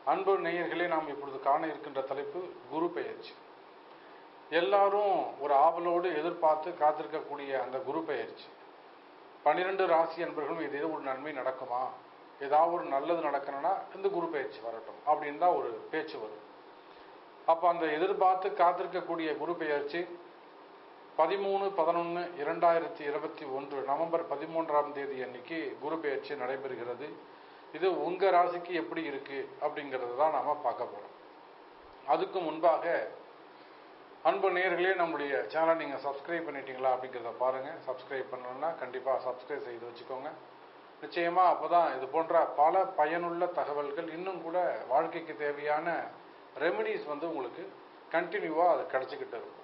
அன்பு நேயர்களே நாம் இப்பொழுது காண இருக்கின்ற தலைப்பு குரு பெயர்ச்சி எல்லாரும் ஒரு ஆவலோடு எதிர்பார்த்து காத்திருக்கக்கூடிய அந்த குரு பெயர்ச்சி பன்னிரெண்டு ராசி அன்பர்களும் இது ஒரு நன்மை நடக்குமா ஏதாவது ஒரு நல்லது நடக்கணும்னா இந்த குரு பெயர்ச்சி வரட்டும் அப்படின்னு தான் ஒரு பேச்சு வரும் அப்போ அந்த எதிர்பார்த்து காத்திருக்கக்கூடிய குரு பெயர்ச்சி பதிமூணு பதினொன்று இரண்டாயிரத்தி இருபத்தி ஒன்று நவம்பர் பதிமூன்றாம் தேதி அன்னைக்கு குரு பெயர்ச்சி நடைபெறுகிறது இது உங்க ராசிக்கு எப்படி இருக்கு அப்படிங்கிறது தான் நாம பார்க்க போறோம் அதுக்கு முன்பாக அன்பு நேர்களே நம்முடைய சேனல் நீங்க சப்ஸ்கிரைப் பண்ணிட்டீங்களா அப்படிங்கிறத பாருங்க சப்ஸ்கிரைப் பண்ணலன்னா கண்டிப்பா சப்ஸ்கிரைப் செய்து வச்சுக்கோங்க நிச்சயமா அப்பதான் இது போன்ற பல பயனுள்ள தகவல்கள் இன்னும் கூட வாழ்க்கைக்கு தேவையான ரெமெடிஸ் வந்து உங்களுக்கு கண்டினியூவா அது கிடைச்சிக்கிட்டு இருக்கும்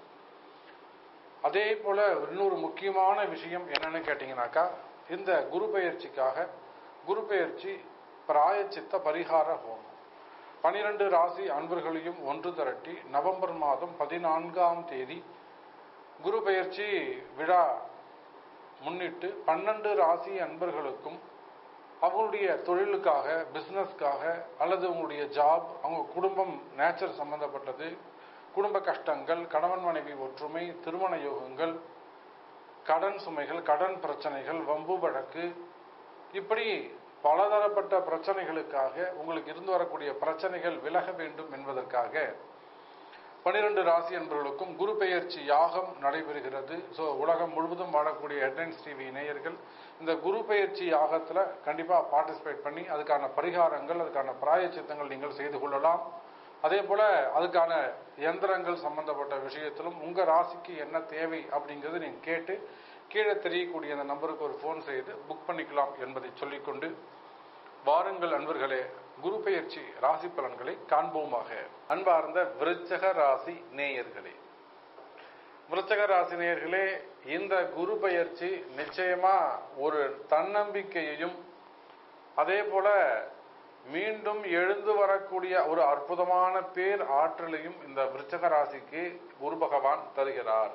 அதே போல இன்னொரு முக்கியமான விஷயம் என்னன்னு கேட்டீங்கன்னாக்கா இந்த குரு பெயர்ச்சிக்காக குரு பெயர்ச்சி பிராயச்சித்த பரிகார ஹோமம் பனிரெண்டு ராசி அன்பர்களையும் ஒன்று திரட்டி நவம்பர் மாதம் பதினான்காம் தேதி குரு பெயர்ச்சி விழா முன்னிட்டு பன்னெண்டு ராசி அன்பர்களுக்கும் அவங்களுடைய தொழிலுக்காக பிசினஸ்க்காக அல்லது உங்களுடைய ஜாப் அவங்க குடும்பம் நேச்சர் சம்பந்தப்பட்டது குடும்ப கஷ்டங்கள் கணவன் மனைவி ஒற்றுமை திருமண யோகங்கள் கடன் சுமைகள் கடன் பிரச்சனைகள் வம்பு வழக்கு இப்படி பலதரப்பட்ட பிரச்சனைகளுக்காக உங்களுக்கு இருந்து வரக்கூடிய பிரச்சனைகள் விலக வேண்டும் என்பதற்காக பனிரெண்டு ராசி என்பவர்களுக்கும் குரு பெயர்ச்சி யாகம் நடைபெறுகிறது ஸோ உலகம் முழுவதும் வாழக்கூடிய ஹெட்லைன்ஸ் டிவி இணையர்கள் இந்த குரு பெயர்ச்சி யாகத்தில் கண்டிப்பாக பார்ட்டிசிபேட் பண்ணி அதுக்கான பரிகாரங்கள் அதுக்கான பிராயச்சித்தங்கள் நீங்கள் செய்து கொள்ளலாம் அதே போல அதுக்கான எந்திரங்கள் சம்பந்தப்பட்ட விஷயத்திலும் உங்க ராசிக்கு என்ன தேவை அப்படிங்கறது நீங்க கேட்டு கீழே தெரியக்கூடிய அந்த நம்பருக்கு ஒரு ஃபோன் செய்து புக் பண்ணிக்கலாம் என்பதை சொல்லிக்கொண்டு வாருங்கள் அன்பர்களே குரு பெயர்ச்சி ராசி பலன்களை காண்போமாக அன்பார்ந்த விருச்சக ராசி நேயர்களே விருச்சக ராசி நேயர்களே இந்த குரு பெயர்ச்சி நிச்சயமா ஒரு தன்னம்பிக்கையையும் அதே போல மீண்டும் எழுந்து வரக்கூடிய ஒரு அற்புதமான பேர் ஆற்றலையும் இந்த விருச்சக ராசிக்கு குரு பகவான் தருகிறார்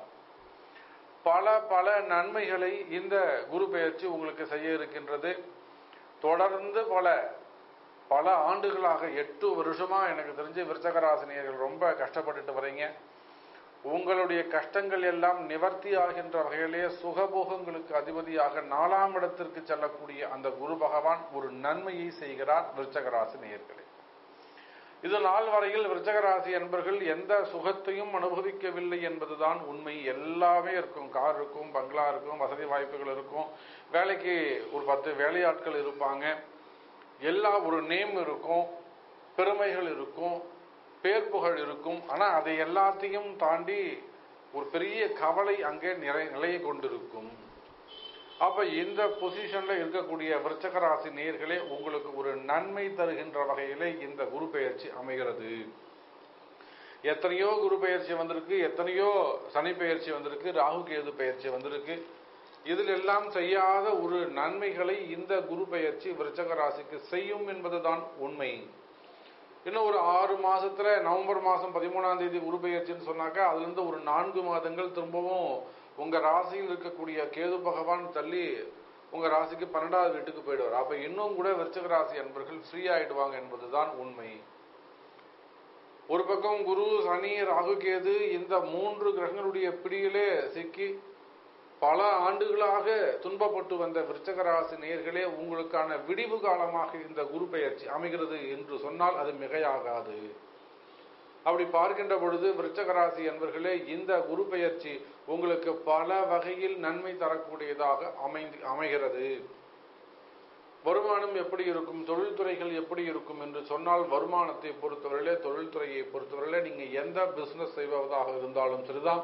பல பல நன்மைகளை இந்த குரு பெயர்ச்சி உங்களுக்கு செய்ய இருக்கின்றது தொடர்ந்து பல பல ஆண்டுகளாக எட்டு வருஷமா எனக்கு தெரிஞ்சு விருச்சக ராசினியர்கள் ரொம்ப கஷ்டப்பட்டுட்டு வரீங்க உங்களுடைய கஷ்டங்கள் எல்லாம் நிவர்த்தி ஆகின்ற வகையிலே சுகபோகங்களுக்கு அதிபதியாக நாலாம் இடத்திற்கு செல்லக்கூடிய அந்த குரு பகவான் ஒரு நன்மையை செய்கிறார் விருச்சகராசி நேயர்களே இது நாள் வரையில் விருச்சகராசி என்பர்கள் எந்த சுகத்தையும் அனுபவிக்கவில்லை என்பதுதான் உண்மை எல்லாமே இருக்கும் கார் இருக்கும் பங்களா இருக்கும் வசதி வாய்ப்புகள் இருக்கும் வேலைக்கு ஒரு பத்து வேலையாட்கள் இருப்பாங்க எல்லா ஒரு நேம் இருக்கும் பெருமைகள் இருக்கும் பேர் புகழ் இருக்கும் ஆனா அதை எல்லாத்தையும் தாண்டி ஒரு பெரிய கவலை அங்கே நிறை நிலையை கொண்டிருக்கும் அப்ப இந்த பொசிஷன்ல இருக்கக்கூடிய விருச்சக ராசி நேர்களே உங்களுக்கு ஒரு நன்மை தருகின்ற வகையிலே இந்த குரு பெயர்ச்சி அமைகிறது எத்தனையோ குரு பெயர்ச்சி வந்திருக்கு எத்தனையோ சனி பெயர்ச்சி வந்திருக்கு ராகு கேது பெயர்ச்சி வந்திருக்கு இதில் எல்லாம் செய்யாத ஒரு நன்மைகளை இந்த குரு பெயர்ச்சி விருச்சக ராசிக்கு செய்யும் என்பதுதான் உண்மை இன்னும் ஒரு ஆறு மாசத்துல நவம்பர் மாசம் பதிமூணாம் தேதி குரு பெயர்ச்சின்னு சொன்னாக்கா அதுல இருந்து ஒரு நான்கு மாதங்கள் திரும்பவும் உங்க ராசியில் இருக்கக்கூடிய கேது பகவான் தள்ளி உங்க ராசிக்கு பன்னெண்டாவது வீட்டுக்கு போயிடுவார் அப்ப இன்னும் கூட விருச்சக ராசி அன்பர்கள் ஃப்ரீ ஆயிடுவாங்க என்பதுதான் உண்மை ஒரு பக்கம் குரு சனி ராகு கேது இந்த மூன்று கிரகங்களுடைய பிடியிலே சிக்கி பல ஆண்டுகளாக துன்பப்பட்டு வந்த விருச்சக ராசி நேர்களே உங்களுக்கான விடிவு காலமாக இந்த குரு பெயர்ச்சி அமைகிறது என்று சொன்னால் அது மிகையாகாது அப்படி பார்க்கின்ற பொழுது விருச்சக ராசி என்பர்களே இந்த குரு பெயர்ச்சி உங்களுக்கு பல வகையில் நன்மை தரக்கூடியதாக அமைந்து அமைகிறது வருமானம் எப்படி இருக்கும் தொழில்துறைகள் எப்படி இருக்கும் என்று சொன்னால் வருமானத்தை பொறுத்தவரையிலே தொழில்துறையை பொறுத்தவரையிலே நீங்க எந்த பிசினஸ் செய்வதாக இருந்தாலும் சரிதான்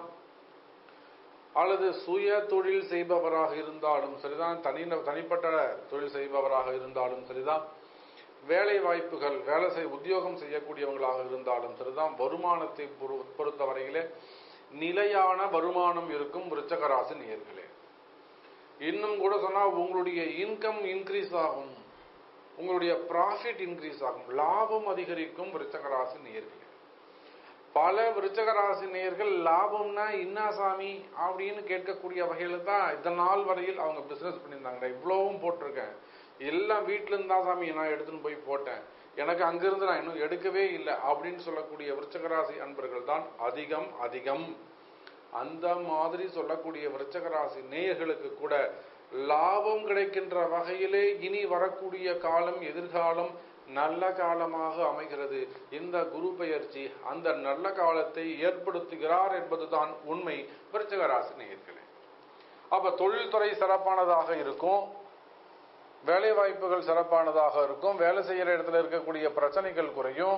அல்லது சுய தொழில் செய்பவராக இருந்தாலும் சரிதான் தனி தனிப்பட்ட தொழில் செய்பவராக இருந்தாலும் சரிதான் வேலை வாய்ப்புகள் வேலை செய் உத்தியோகம் செய்யக்கூடியவங்களாக இருந்தாலும் சரிதான் வருமானத்தை பொறுத்தவரையிலே நிலையான வருமானம் இருக்கும் விருச்சகராசி நேர்களே இன்னும் கூட சொன்னா உங்களுடைய இன்கம் இன்க்ரீஸ் ஆகும் உங்களுடைய ப்ராஃபிட் இன்க்ரீஸ் ஆகும் லாபம் அதிகரிக்கும் விருச்சகராசி நேர்களே பல விருச்சக ராசி நேயர்கள் லாபம்னா இன்னா சாமி அப்படின்னு கேட்கக்கூடிய வகையில தான் இந்த நாள் வரையில் அவங்க பிசினஸ் பண்ணியிருந்தாங்க இவ்வளவும் போட்டிருக்கேன் எல்லாம் வீட்டுல இருந்தா சாமி நான் எடுத்துன்னு போய் போட்டேன் எனக்கு அங்கிருந்து நான் இன்னும் எடுக்கவே இல்லை அப்படின்னு சொல்லக்கூடிய விருச்சகராசி அன்பர்கள் தான் அதிகம் அதிகம் அந்த மாதிரி சொல்லக்கூடிய விருச்சகராசி நேயர்களுக்கு கூட லாபம் கிடைக்கின்ற வகையிலே இனி வரக்கூடிய காலம் எதிர்காலம் நல்ல காலமாக அமைகிறது இந்த குரு பெயர்ச்சி அந்த நல்ல காலத்தை ஏற்படுத்துகிறார் என்பதுதான் உண்மை விருச்சக ராசி நேயர்களே அப்ப தொழில்துறை சிறப்பானதாக இருக்கும் வேலை வாய்ப்புகள் சிறப்பானதாக இருக்கும் வேலை செய்யற இடத்துல இருக்கக்கூடிய பிரச்சனைகள் குறையும்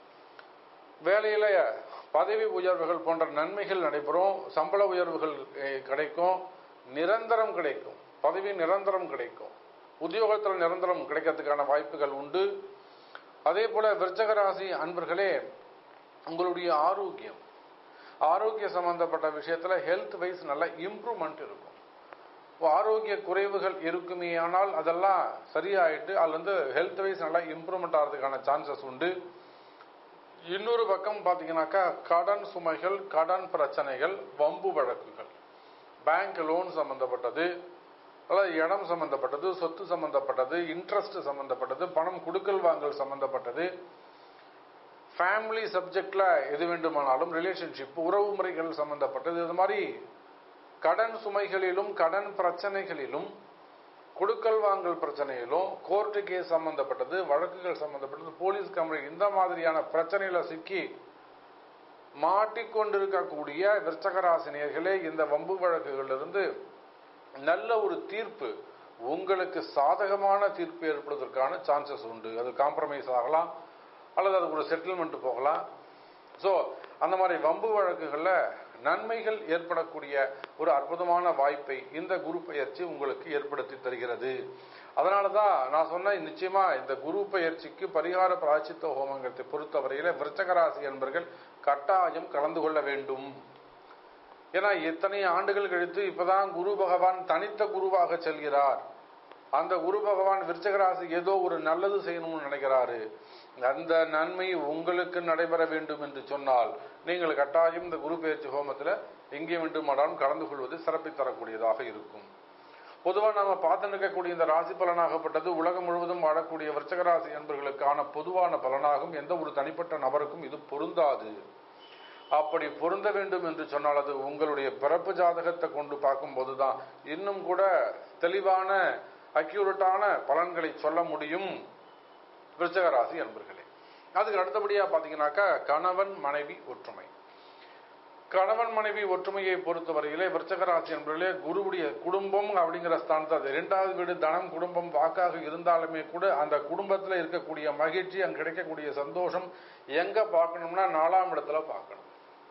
வேலையில பதவி உயர்வுகள் போன்ற நன்மைகள் நடைபெறும் சம்பள உயர்வுகள் அஹ், கிடைக்கும் நிரந்தரம் கிடைக்கும் பதவி நிரந்தரம் கிடைக்கும் உத்தியோகத்தில் நிரந்தரம் கிடைக்கிறதுக்கான வாய்ப்புகள் உண்டு அதே போல விருச்சக ராசி அன்பர்களே உங்களுடைய ஆரோக்கியம் ஆரோக்கிய சம்பந்தப்பட்ட விஷயத்துல ஹெல்த் வைஸ் நல்ல இம்ப்ரூவ்மெண்ட் இருக்கும் ஆரோக்கிய குறைவுகள் இருக்குமே ஆனால் அதெல்லாம் சரியாயிட்டு அதுல இருந்து ஹெல்த் வைஸ் நல்லா இம்ப்ரூவ்மெண்ட் ஆகிறதுக்கான சான்சஸ் உண்டு இன்னொரு பக்கம் பார்த்தீங்கன்னாக்கா கடன் சுமைகள் கடன் பிரச்சனைகள் வம்பு வழக்குகள் பேங்க் லோன் சம்பந்தப்பட்டது அதாவது இடம் சம்பந்தப்பட்டது சொத்து சம்பந்தப்பட்டது இன்ட்ரெஸ்ட் சம்பந்தப்பட்டது பணம் கொடுக்கல் வாங்கல் சம்பந்தப்பட்டது ஃபேமிலி சப்ஜெக்ட்ல எது வேண்டுமானாலும் ரிலேஷன்ஷிப் உறவு முறைகள் சம்பந்தப்பட்டது இது மாதிரி கடன் சுமைகளிலும் கடன் பிரச்சனைகளிலும் கொடுக்கல் வாங்கல் பிரச்சனையிலும் கோர்ட்டு கேஸ் சம்பந்தப்பட்டது வழக்குகள் சம்பந்தப்பட்டது போலீஸ் கம்பெனி இந்த மாதிரியான பிரச்சனையில சிக்கி மாட்டிக்கொண்டிருக்கக்கூடிய விருச்சகராசினியர்களே இந்த வம்பு வழக்குகளிலிருந்து நல்ல ஒரு தீர்ப்பு உங்களுக்கு சாதகமான தீர்ப்பு ஏற்படுவதற்கான சான்சஸ் உண்டு அது காம்ப்ரமைஸ் ஆகலாம் அல்லது அது ஒரு செட்டில்மெண்ட் போகலாம் ஸோ அந்த மாதிரி வம்பு வழக்குகளில் நன்மைகள் ஏற்படக்கூடிய ஒரு அற்புதமான வாய்ப்பை இந்த குரு பயிற்சி உங்களுக்கு ஏற்படுத்தி தருகிறது அதனால தான் நான் சொன்னேன் நிச்சயமா இந்த குரு பயிற்சிக்கு பரிகார பிராச்சித்த ஹோமங்கத்தை பொறுத்தவரையில விருச்சகராசி என்பர்கள் கட்டாயம் கலந்து கொள்ள வேண்டும் ஏன்னா எத்தனை ஆண்டுகள் கழித்து இப்பதான் குரு பகவான் தனித்த குருவாக செல்கிறார் அந்த குரு பகவான் விருச்சகராசி ஏதோ ஒரு நல்லது செய்யணும்னு நினைக்கிறாரு அந்த நன்மை உங்களுக்கு நடைபெற வேண்டும் என்று சொன்னால் நீங்கள் கட்டாயம் இந்த குரு பயிற்சி ஹோமத்தில் எங்கே வேண்டுமானாலும் கலந்து கொள்வது சிறப்பை தரக்கூடியதாக இருக்கும் பொதுவாக நாம பார்த்து நிற்கக்கூடிய இந்த ராசி பலனாகப்பட்டது உலகம் முழுவதும் வாழக்கூடிய விருச்சகராசி என்பர்களுக்கான பொதுவான பலனாகும் எந்த ஒரு தனிப்பட்ட நபருக்கும் இது பொருந்தாது அப்படி பொருந்த வேண்டும் என்று சொன்னால் அது உங்களுடைய பிறப்பு ஜாதகத்தை கொண்டு பார்க்கும்போது தான் இன்னும் கூட தெளிவான அக்யூரட்டான பலன்களை சொல்ல முடியும் விருச்சகராசி அன்பர்களே அதுக்கு அடுத்தபடியா பாத்தீங்கன்னாக்கா கணவன் மனைவி ஒற்றுமை கணவன் மனைவி ஒற்றுமையை பொறுத்தவரையிலே விருச்சகராசி என்பதிலே குருவுடைய குடும்பம் அப்படிங்கிற ஸ்தானத்தை அது இரண்டாவது வீடு தனம் குடும்பம் வாக்காக இருந்தாலுமே கூட அந்த குடும்பத்துல இருக்கக்கூடிய மகிழ்ச்சி அங்க கிடைக்கக்கூடிய சந்தோஷம் எங்க பார்க்கணும்னா நாலாம் இடத்துல பார்க்கணும்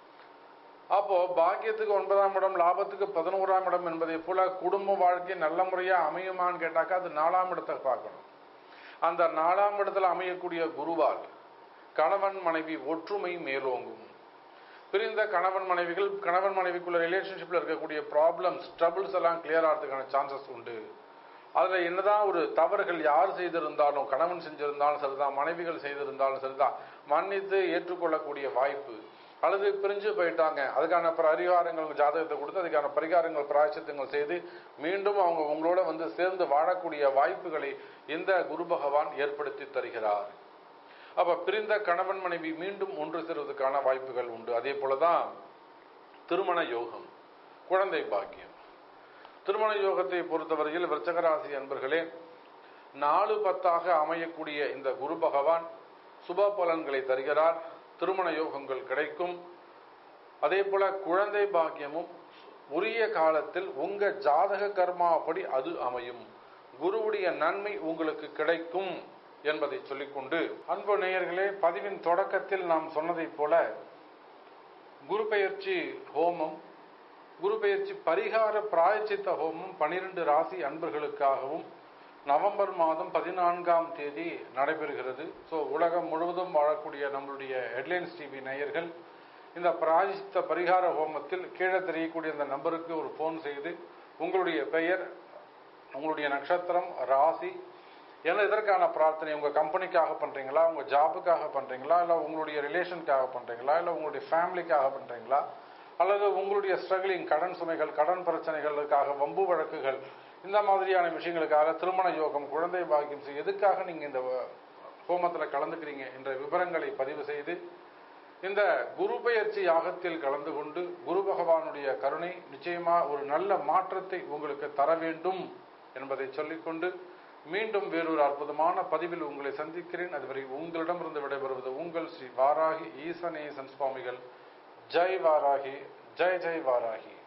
அப்போ பாக்கியத்துக்கு ஒன்பதாம் இடம் லாபத்துக்கு பதினோராம் இடம் என்பதை போல குடும்ப வாழ்க்கை நல்ல முறையா அமையுமான்னு கேட்டாக்கா அது நாலாம் இடத்தை பார்க்கணும் அந்த நாலாம் இடத்துல அமையக்கூடிய குருவால் கணவன் மனைவி ஒற்றுமை மேலோங்கும் பிரிந்த கணவன் மனைவிகள் கணவன் மனைவிக்குள்ள ரிலேஷன்ஷிப்ல இருக்கக்கூடிய ப்ராப்ளம்ஸ் ட்ரபிள்ஸ் எல்லாம் கிளியர் ஆகிறதுக்கான சான்சஸ் உண்டு அதுல என்னதான் ஒரு தவறுகள் யார் செய்திருந்தாலும் கணவன் செஞ்சிருந்தாலும் சரிதான் மனைவிகள் செய்திருந்தாலும் சரிதான் மன்னித்து ஏற்றுக்கொள்ளக்கூடிய வாய்ப்பு அல்லது பிரிஞ்சு போயிட்டாங்க அதுக்கான பரிகாரங்கள் ஜாதகத்தை கொடுத்து அதுக்கான பரிகாரங்கள் பிராயச்சித்தங்கள் செய்து மீண்டும் அவங்க உங்களோட வந்து சேர்ந்து வாழக்கூடிய வாய்ப்புகளை இந்த குரு பகவான் ஏற்படுத்தி தருகிறார் அப்ப பிரிந்த கணவன் மனைவி மீண்டும் ஒன்று சேருவதற்கான வாய்ப்புகள் உண்டு அதே போலதான் திருமண யோகம் குழந்தை பாக்கியம் திருமண யோகத்தை பொறுத்தவரையில் விருச்சகராசி அன்பர்களே நாலு பத்தாக அமையக்கூடிய இந்த குரு பகவான் சுப பலன்களை தருகிறார் திருமண யோகங்கள் கிடைக்கும் அதே போல குழந்தை பாக்கியமும் உரிய காலத்தில் உங்க ஜாதக கர்மாப்படி அது அமையும் குருவுடைய நன்மை உங்களுக்கு கிடைக்கும் என்பதை சொல்லிக்கொண்டு அன்பு நேயர்களே பதிவின் தொடக்கத்தில் நாம் சொன்னதைப் போல குரு பெயர்ச்சி ஹோமம் குரு பெயர்ச்சி பரிகார பிராயச்சித்த ஹோமம் பனிரெண்டு ராசி அன்பர்களுக்காகவும் நவம்பர் மாதம் பதினான்காம் தேதி நடைபெறுகிறது ஸோ உலகம் முழுவதும் வாழக்கூடிய நம்மளுடைய ஹெட்லைன்ஸ் டிவி நேயர்கள் இந்த பிராயச்சித்த பரிகார ஹோமத்தில் கீழே தெரியக்கூடிய இந்த நம்பருக்கு ஒரு ஃபோன் செய்து உங்களுடைய பெயர் உங்களுடைய நட்சத்திரம் ராசி ஏன்னா இதற்கான பிரார்த்தனை உங்க கம்பெனிக்காக பண்றீங்களா உங்க ஜாபுக்காக பண்றீங்களா இல்ல உங்களுடைய ரிலேஷனுக்காக பண்றீங்களா இல்ல உங்களுடைய ஃபேமிலிக்காக பண்றீங்களா அல்லது உங்களுடைய ஸ்ட்ரகிளிங் கடன் சுமைகள் கடன் பிரச்சனைகளுக்காக வம்பு வழக்குகள் இந்த மாதிரியான விஷயங்களுக்காக திருமண யோகம் குழந்தை பாக்கியம் செய்ய எதுக்காக நீங்க இந்த ஹோமத்தில் கலந்துக்கிறீங்க என்ற விவரங்களை பதிவு செய்து இந்த குரு பெயர்ச்சி யாகத்தில் கலந்து கொண்டு குரு பகவானுடைய கருணை நிச்சயமா ஒரு நல்ல மாற்றத்தை உங்களுக்கு தர வேண்டும் என்பதை சொல்லிக்கொண்டு மீண்டும் வேறொரு அற்புதமான பதிவில் உங்களை சந்திக்கிறேன் அதுவரை உங்களிடமிருந்து விடைபெறுவது உங்கள் ஸ்ரீ வாராகி ஈசனேசன் சுவாமிகள் ஜெய் வாராகி ஜெய் ஜெய் வாராகி